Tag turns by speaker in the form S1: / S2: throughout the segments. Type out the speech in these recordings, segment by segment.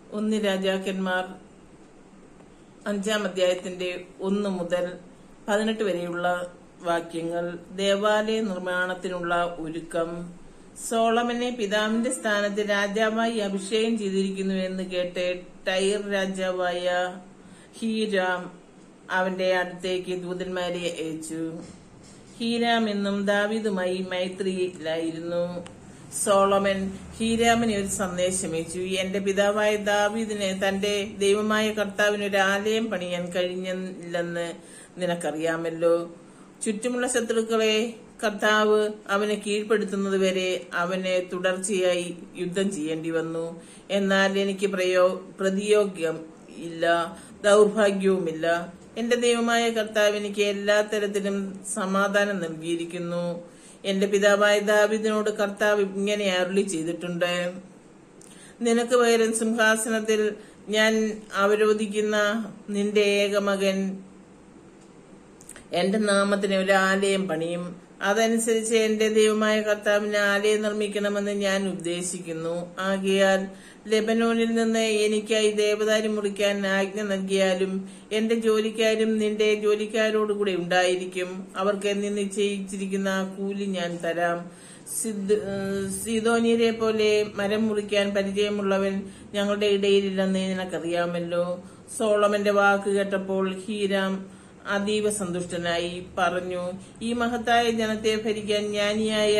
S1: ഒന്ന് രാജാക്കന്മാർ അഞ്ചാം അധ്യായത്തിന്റെ ഒന്ന് മുതൽ പതിനെട്ട് വരെയുള്ള വാക്യങ്ങൾ ദേവാലയ നിർമ്മാണത്തിനുള്ള ഒരുക്കം സോളമനെ പിതാവിന്റെ സ്ഥാനത്ത് രാജാവായി അഭിഷേകം ചെയ്തിരിക്കുന്നു എന്ന് കേട്ട് ടൈർ രാജാവായ ഹീരാം അവന്റെ അടുത്തേക്ക് ദൂതന്മാരെ അയച്ചു ഹീരാം എന്നും ദാവീദുമായി മൈത്രിയിലായിരുന്നു സോളമൻ ഹീരാമിന് ഒരു സന്ദേശം അയച്ചു എന്റെ പിതാവായ ദാവീദിന് തന്റെ ദൈവമായ കർത്താവിന് ഒരു ആലയം പണിയാൻ കഴിഞ്ഞില്ലെന്ന് നിനക്കറിയാമല്ലോ ചുറ്റുമുള്ള ശത്രുക്കളെ കർത്താവ് അവനെ കീഴ്പ്പെടുത്തുന്നതുവരെ അവന് തുടർച്ചയായി യുദ്ധം ചെയ്യേണ്ടി വന്നു എന്നാൽ എനിക്ക് പ്രയോ പ്രതിയോഗ്യം ഇല്ല ദൗർഭാഗ്യവുമില്ല എന്റെ ദൈവമായ കർത്താവ് എനിക്ക് എല്ലാ തരത്തിലും സമാധാനം നൽകിയിരിക്കുന്നു എന്റെ പിതാവായ ദാവിദിനോട് കർത്താവ് ഇങ്ങനെ അരുളി ചെയ്തിട്ടുണ്ട് നിനക്ക് പകരം സിംഹാസനത്തിൽ ഞാൻ അവരോധിക്കുന്ന നിന്റെ ഏകമകൻ എന്റെ നാമത്തിന് ഒരു ആലയം പണിയും അതനുസരിച്ച് എന്റെ ദൈവമായ കർത്താവിന് ആലയം നിർമ്മിക്കണമെന്ന് ഞാൻ ഉദ്ദേശിക്കുന്നു ആകയാൽ ലെബനോനിൽ നിന്ന് എനിക്കായി ദേവദാരി മുറിക്കാൻ ആജ്ഞ നൽകിയാലും എന്റെ ജോലിക്കാരും നിന്റെ ജോലിക്കാരോടുകൂടെ ഉണ്ടായിരിക്കും അവർക്ക് എന്ന് നിശ്ചയിച്ചിരിക്കുന്ന കൂലി ഞാൻ തരാം സിദ്- ഏഹ് സീതോന്യരെ പോലെ മരം മുറിക്കാൻ പരിചയമുള്ളവൻ ഞങ്ങളുടെ ഇടയിലില്ലെന്ന് നിനക്കറിയാമല്ലോ സോളമന്റെ വാക്ക് കേട്ടപ്പോൾ ഹീരാം അതീവ സന്തുഷ്ടനായി പറഞ്ഞു ഈ മഹത്തായ ജനത്തെ ഭരിക്കാൻ ജ്ഞാനിയായ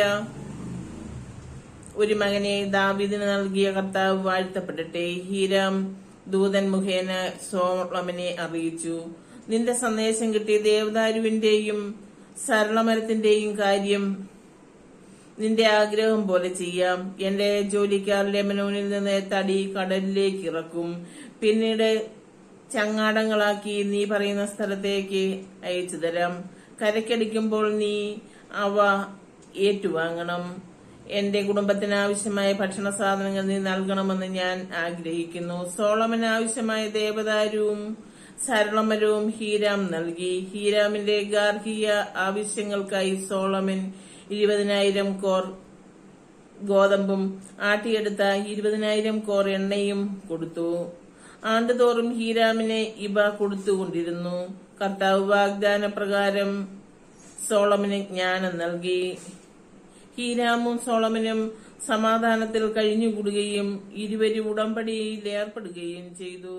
S1: ഒരു മകനെ ദാവീദിന് നൽകിയ കർത്താവ് വാഴ്ത്തപ്പെടട്ടെ ഹീരാം ദൂതൻ മുഖേന സോളമനെ അറിയിച്ചു നിന്റെ സന്ദേശം കിട്ടി ദേവദാരുവിന്റെയും സരളമരത്തിന്റെയും കാര്യം നിന്റെ ആഗ്രഹം പോലെ ചെയ്യാം എന്റെ ജോലിക്കാർ ലെമനോനിൽ നിന്ന് തടി കടലിലേക്ക് ഇറക്കും പിന്നീട് ചങ്ങാടങ്ങളാക്കി നീ പറയുന്ന സ്ഥലത്തേക്ക് അയച്ചു തരാം കരക്കടിക്കുമ്പോൾ നീ അവ ഏറ്റുവാങ്ങണം എന്റെ കുടുംബത്തിന് ആവശ്യമായ ഭക്ഷണ സാധനങ്ങൾ നീ നൽകണമെന്ന് ഞാൻ ആഗ്രഹിക്കുന്നു സോളമന് ആവശ്യമായ ദേവദാരുവും സരളമരവും ഹീരാം നൽകി ഹീരാമിന്റെ ഗാർഹിക ആവശ്യങ്ങൾക്കായി സോളമൻ ഇരുപതിനായിരം കോർ ഗോതമ്പും ആട്ടിയെടുത്ത ഇരുപതിനായിരം കോർ എണ്ണയും കൊടുത്തു ആണ്ടുതോറും ഹീരാമിനെ ഇവ കൊടുത്തുകൊണ്ടിരുന്നു കർത്താവ് വാഗ്ദാന പ്രകാരം സോളമന് ജ്ഞാനം നൽകി ഹീരാമും സോളമനും സമാധാനത്തിൽ കഴിഞ്ഞുകൂടുകയും ഇരുവരും ഉടമ്പടിയിൽ ഏർപ്പെടുകയും ചെയ്തു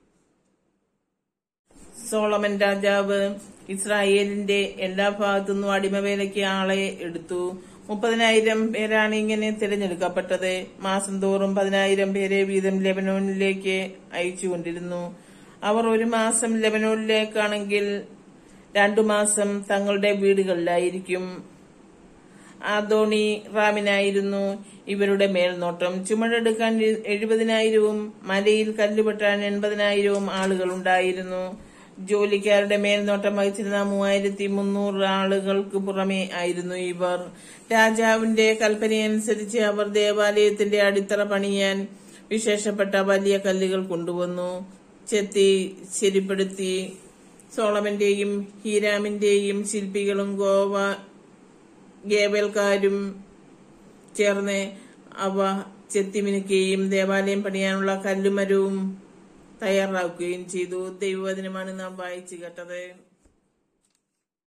S1: സോളമൻ രാജാവ് ഇസ്രായേലിന്റെ എല്ലാ ഭാഗത്തുനിന്നും അടിമവേലയ്ക്ക് ആളെ എടുത്തു മുപ്പതിനായിരം പേരാണ് ഇങ്ങനെ തിരഞ്ഞെടുക്കപ്പെട്ടത് മാസം തോറും പതിനായിരം പേരെ വീതം ലെബനോനിലേക്ക് അയച്ചുകൊണ്ടിരുന്നു അവർ ഒരു മാസം ലെബനോനിലേക്കാണെങ്കിൽ രണ്ടു മാസം തങ്ങളുടെ വീടുകളിലായിരിക്കും ആദോണി റാമിനായിരുന്നു ഇവരുടെ മേൽനോട്ടം ചുമടെടുക്കാൻ എഴുപതിനായിരവും മലയിൽ കല്ലുപെട്ടാൻ എൺപതിനായിരവും ആളുകളുണ്ടായിരുന്നു ജോലിക്കാരുടെ മേൽനോട്ടം വഹിച്ചിരുന്ന മൂവായിരത്തി മുന്നൂറ് ആളുകൾക്ക് പുറമെ ആയിരുന്നു ഇവർ രാജാവിന്റെ കൽപ്പനയനുസരിച്ച് അവർ ദേവാലയത്തിന്റെ അടിത്തറ പണിയാൻ വിശേഷപ്പെട്ട വലിയ കല്ലുകൾ കൊണ്ടുവന്നു ചെത്തി ശരിപ്പെടുത്തി സോളമന്റെയും ഹീരാമിന്റെയും ശില്പികളും ഗോവ ഗേബൽക്കാരും ചേർന്ന് അവ ചെത്തിമിനുക്കുകയും ദേവാലയം പണിയാനുള്ള കല്ലുമരവും തയ്യാറാക്കുകയും ചെയ്തു ദൈവവചനമാണ് നാം വായിച്ചു കേട്ടത്